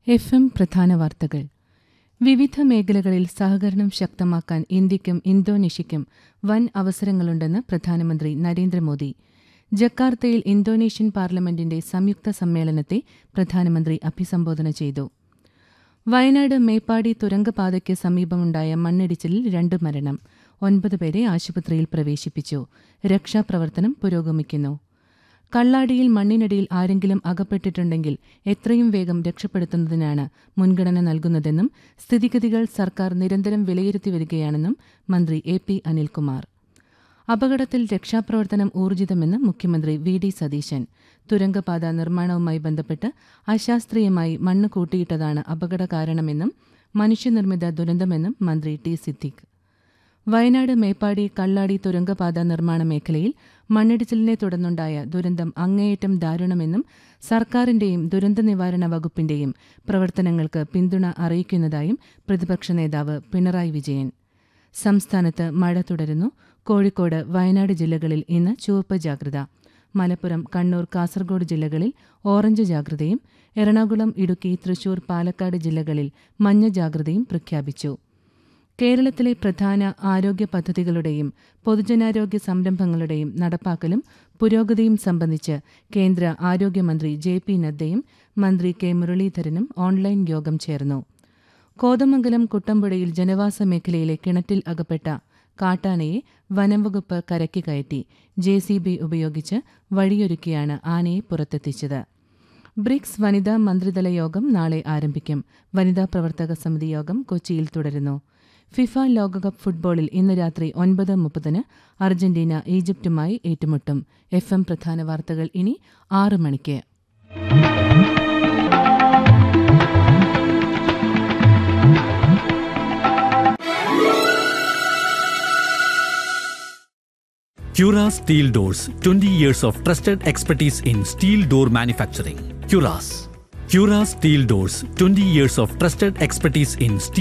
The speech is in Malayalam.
എഫ് എം പ്രധാന വാർത്തകൾ വിവിധ മേഖലകളിൽ സഹകരണം ശക്തമാക്കാൻ ഇന്ത്യയ്ക്കും ഇന്തോനേഷ്യയ്ക്കും വൻ അവസരങ്ങളുണ്ടെന്ന് പ്രധാനമന്ത്രി നരേന്ദ്രമോദി ജക്കാർത്തയിൽ ഇന്തോനേഷ്യൻ പാർലമെന്റിന്റെ സംയുക്ത സമ്മേളനത്തെ പ്രധാനമന്ത്രി അഭിസംബോധന ചെയ്തു വയനാട് മേപ്പാടി തുരങ്കപാതയ്ക്ക് സമീപമുണ്ടായ മണ്ണിടിച്ചിലിൽ രണ്ട് മരണം ഒൻപത് പേരെ ആശുപത്രിയിൽ പ്രവേശിപ്പിച്ചു രക്ഷാപ്രവർത്തനം പുരോഗമിക്കുന്നു കള്ളാടിയിൽ മണ്ണിനടിയിൽ ആരെങ്കിലും അകപ്പെട്ടിട്ടുണ്ടെങ്കിൽ എത്രയും വേഗം രക്ഷപ്പെടുത്തുന്നതിനാണ് മുൻഗണന നൽകുന്നതെന്നും സ്ഥിതിഗതികൾ സർക്കാർ നിരന്തരം വിലയിരുത്തി വരികയാണെന്നും മന്ത്രി എ പി അനിൽകുമാർ അപകടത്തിൽ രക്ഷാപ്രവർത്തനം ഊർജിതമെന്ന് മുഖ്യമന്ത്രി വി ഡി സതീശൻ തുരങ്കപാത നിർമ്മാണവുമായി ബന്ധപ്പെട്ട് അശാസ്ത്രീയമായി മണ്ണ് കൂട്ടിയിട്ടതാണ് അപകട കാരണമെന്നും മനുഷ്യനിർമ്മിത ദുരന്തമെന്നും മന്ത്രി ടി സിദ്ദിഖ് വയനാട് മേപ്പാടി കള്ളാടി തുരങ്കപാത നിർമ്മാണ മേഖലയിൽ മണ്ണിടിച്ചിലിനെ തുടർന്നുണ്ടായ ദുരന്തം അങ്ങേയറ്റം ദാരുണമെന്നും സർക്കാരിന്റെയും ദുരന്ത നിവാരണ വകുപ്പിന്റെയും പ്രവർത്തനങ്ങൾക്ക് പിന്തുണ അറിയിക്കുന്നതായും പ്രതിപക്ഷ നേതാവ് പിണറായി വിജയൻ സംസ്ഥാനത്ത് മഴ തുടരുന്നു കോഴിക്കോട് വയനാട് ജില്ലകളിൽ ഇന്ന് ചുവപ്പ് ജാഗ്രത മലപ്പുറം കണ്ണൂർ കാസർഗോഡ് ജില്ലകളിൽ ഓറഞ്ച് ജാഗ്രതയും എറണാകുളം ഇടുക്കി തൃശൂർ പാലക്കാട് ജില്ലകളിൽ മഞ്ഞ ജാഗ്രതയും പ്രഖ്യാപിച്ചു കേരളത്തിലെ പ്രധാന ആരോഗ്യ പദ്ധതികളുടെയും പൊതുജനാരോഗ്യ സംരംഭങ്ങളുടെയും നടപ്പാക്കലും പുരോഗതിയും സംബന്ധിച്ച് കേന്ദ്ര ആരോഗ്യമന്ത്രി ജെ പി നദ്ദയും മന്ത്രി കെ മുരളീധരനും ഓൺലൈൻ യോഗം ചേർന്നു കോതമംഗലം കുട്ടമ്പുഴയിൽ ജനവാസ മേഖലയിലെ കിണറ്റിൽ അകപ്പെട്ട കാട്ടാനയെ വനംവകുപ്പ് കരയ്ക്ക് കയറ്റി ജെ സി ബി ഉപയോഗിച്ച് വഴിയൊരുക്കിയാണ് ആനയെ പുറത്തെത്തിച്ചത് ബ്രിക്സ് വനിതാ മന്ത്രിതല യോഗം നാളെ ആരംഭിക്കും വനിതാ പ്രവർത്തക സമിതി യോഗം കൊച്ചിയിൽ തുടരുന്നു ഫിഫ ലോകകപ്പ് ഫുട്ബോളിൽ ഇന്ന് രാത്രി ഒൻപത് മുപ്പതിന് അർജന്റീന ഈജിപ്തുമായി ഏറ്റുമുട്ടും എഫ് എം പ്രധാന വാർത്തകൾ ഇനി ആറ് മണിക്ക് Cura Steel Doors 20 years of trusted expertise in steel door manufacturing. Curas. Cura Steel Doors 20 years of trusted expertise in steel